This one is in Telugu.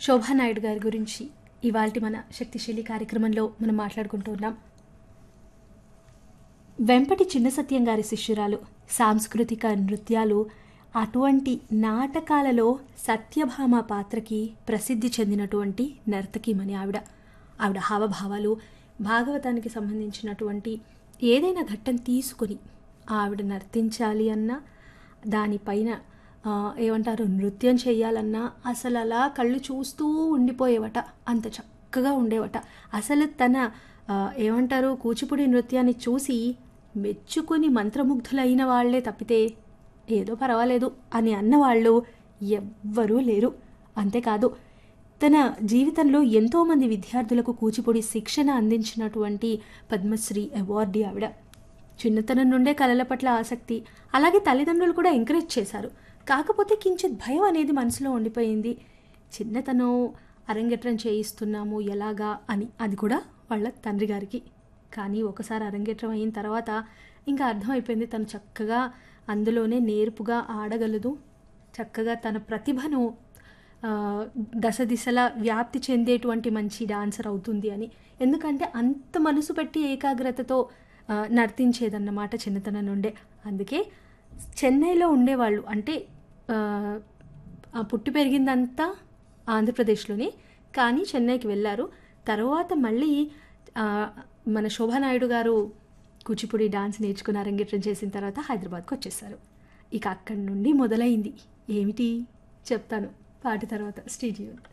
శోభానాయుడు గారి గురించి ఇవాల్టి మన శక్తిశైలి కార్యక్రమంలో మనం మాట్లాడుకుంటూ ఉన్నాం వెంపటి చిన్న సత్యం గారి శిష్యురాలు సాంస్కృతిక నృత్యాలు అటువంటి నాటకాలలో సత్యభామ పాత్రకి ప్రసిద్ధి చెందినటువంటి నర్తకిమని ఆవిడ ఆవిడ హావభావాలు భాగవతానికి సంబంధించినటువంటి ఏదైనా ఘట్టం తీసుకుని ఆవిడ నర్తించాలి అన్నా దానిపైన ఆ, ఏమంటారు నృత్యం చేయాలన్నా అసలు అలా కళ్ళు చూస్తూ ఉండిపోయేవట అంత చక్కగా ఉండేవట అసలు తన ఆ, ఏమంటారు కూచిపూడి నృత్యాన్ని చూసి మెచ్చుకుని మంత్రముగ్ధులైన వాళ్లే తప్పితే ఏదో పర్వాలేదు అని అన్నవాళ్ళు ఎవ్వరూ లేరు అంతేకాదు తన జీవితంలో ఎంతోమంది విద్యార్థులకు కూచిపూడి శిక్షణ అందించినటువంటి పద్మశ్రీ అవార్డీ ఆవిడ చిన్నతనం నుండే కళల పట్ల ఆసక్తి అలాగే తల్లిదండ్రులు కూడా ఎంకరేజ్ చేశారు కాకపోతే కించిత్ భయం అనేది మనసులో ఉండిపోయింది చిన్నతనం అరంగేట్రం చేయిస్తున్నాము ఎలాగా అని అది కూడా వాళ్ళ తండ్రి గారికి కానీ ఒకసారి అరంగేట్రం అయిన తర్వాత ఇంకా అర్థమైపోయింది తను చక్కగా అందులోనే నేర్పుగా ఆడగలదు చక్కగా తన ప్రతిభను ఆ, దశ దిశలా వ్యాప్తి చెందేటువంటి మంచి డాన్సర్ అవుతుంది అని ఎందుకంటే అంత మనసు పెట్టి ఏకాగ్రతతో ఆ, నర్తించేదన్నమాట చిన్నతనం నుండే అందుకే చెన్నైలో ఉండేవాళ్ళు అంటే ఆ, ఆ పుట్టి పెరిగిందంతా ఆంధ్రప్రదేశ్లోనే కానీ చెన్నైకి వెళ్ళారు తర్వాత మళ్ళీ ఆ, మన శోభానాయుడు గారు కూచిపూడి డాన్స్ నేర్చుకుని అరంగేట్రం చేసిన తర్వాత హైదరాబాద్కి వచ్చేసారు ఇక అక్కడి నుండి మొదలైంది ఏమిటి చెప్తాను పాట తర్వాత స్టేడియం